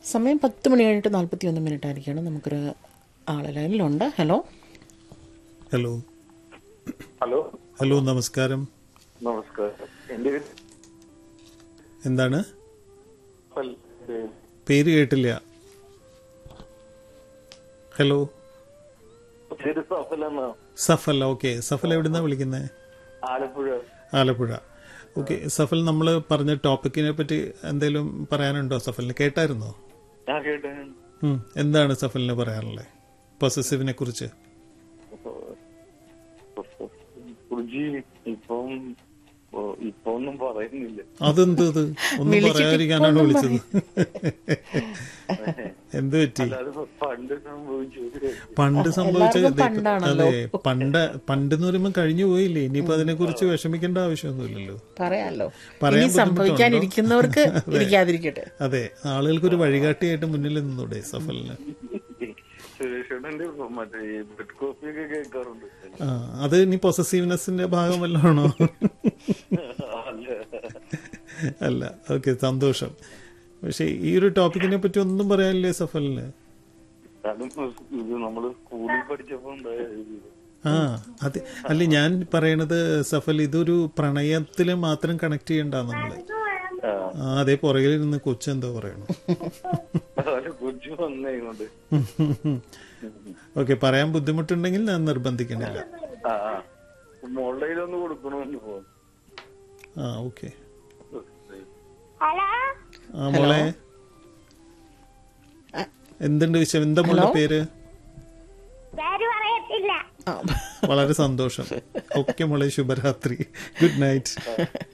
സമയം പത്ത് മണി കഴിഞ്ഞിട്ട് നാൽപ്പത്തി ഒന്ന് മിനിറ്റ് ആയിരിക്കണം നമുക്കൊരു ആളെ ലൈനിലുണ്ട് ഹലോ ഹലോ ഹലോ ഹലോ നമസ്കാരം നമസ്കാരം എന്റെ പേര് എന്താണ് സഫൽ. ഏ, പേര് കേട്ടില്ല ഹലോ പേര് സഫൽ എന്നാ സഫൽ ഓക്കെ സഫൽ എവിടുന്നാ വിളിക്കുന്നത് ആലപ്പുഴ ആലപ്പുഴ ഓക്കെ സഫൽ നമ്മൾ പറഞ്ഞ ടോപ്പിക്കിനെ പറ്റി എന്തെങ്കിലും പറയാനുണ്ടോ സഫലിന് കേട്ടായിരുന്നോ ഞാൻ കേട്ട ഉം, എന്താണ് സഫലിന് പറയാനുള്ളത് പൊസസീവിനെ കുറിച്ച് കുറിച്ച് ഇപ്പം ഓ, ഇപ്പൊ ഒന്നും പറയുന്നില്ല അതെന്ത് ഇത് ഒന്നും വിളിച്ചിട്ട് പറയാതിരിക്കാനാണ് ഇപ്പൊ ഒന്നും വിളിച്ചത് എന്ത് പറ്റി അല്ലാതെ ഇപ്പൊ പണ്ട് സംഭവിച്ചു പണ്ട് സംഭവിച്ച എല്ലാവർക്കും ഇത് പണ്ടാണല്ലോ. അതെ പണ്ട് പണ്ടെന്ന് പറയുമ്പോൾ കഴിഞ്ഞു പോയില്ലേ ഇനിയിപ്പോ അതിനെ കുറിച്ച് വിഷമിക്കേണ്ട ആവശ്യമൊന്നുമില്ലല്ലോ പറയാലോ പറയാൻ ഇനി സംഭവിക്കാനിരിക്കുന്നവർക്ക് ബുദ്ധിമുട്ടുണ്ടോ? ഇരിക്കാതിരിക്കട്ടെ അതെ ആളുകൾക്ക് ഒരു വഴികാട്ടിയായിട്ട് മുന്നിൽ നിന്നൂടെ സഫലിന് സുരേഷേട്ടന്റെ മറ്റേ ഈ ബെഡ് കോഫി ഒക്കെ കേൾക്കാറുണ്ട് ആ അത് ഇനി പൊസസീവ്നെസിന്റെ ഭാഗം വല്ലതാണോ അല്ല അല്ല ഓക്കെ സന്തോഷം പക്ഷെ ഈ ഒരു ടോപ്പിക്കിനെ പറ്റി ഒന്നും പറയാനില്ലേ സഫലിന് അതും ഇത് നമ്മള് സ്കൂളിൽ പഠിച്ചപ്പോ ഉണ്ടായ ഇത്. ആ അതെ അല്ല ഞാൻ പറയണത് സഫൽ ഇതൊരു പ്രണയത്തില് മാത്രം കണക്ട് ചെയ്യണ്ട നമ്മള് ആ ആ അതെ പുറകിൽ നിന്ന് കൊച്ചെന്തോ പറയണു അതുപോലെ കൊച്ചു വന്നേ കൊണ്ട് ഓക്കെ പറയാൻ ബുദ്ധിമുട്ടുണ്ടെങ്കിൽ ഞാൻ നിർബന്ധിക്കണില്ല ആ ആ മോളിലൊന്ന് കൊടുക്കണമെന്ന് പോ ആ ഓക്കെ ഹലോ ആ മോളെ എന്തുണ്ട് വിഷയം എന്താ മോളുടെ പേര് പേര് പറയത്തില്ല ആ, വളരെ സന്തോഷം ഓക്കെ മോളെ ശുഭരാത്രി ഗുഡ് നൈറ്റ്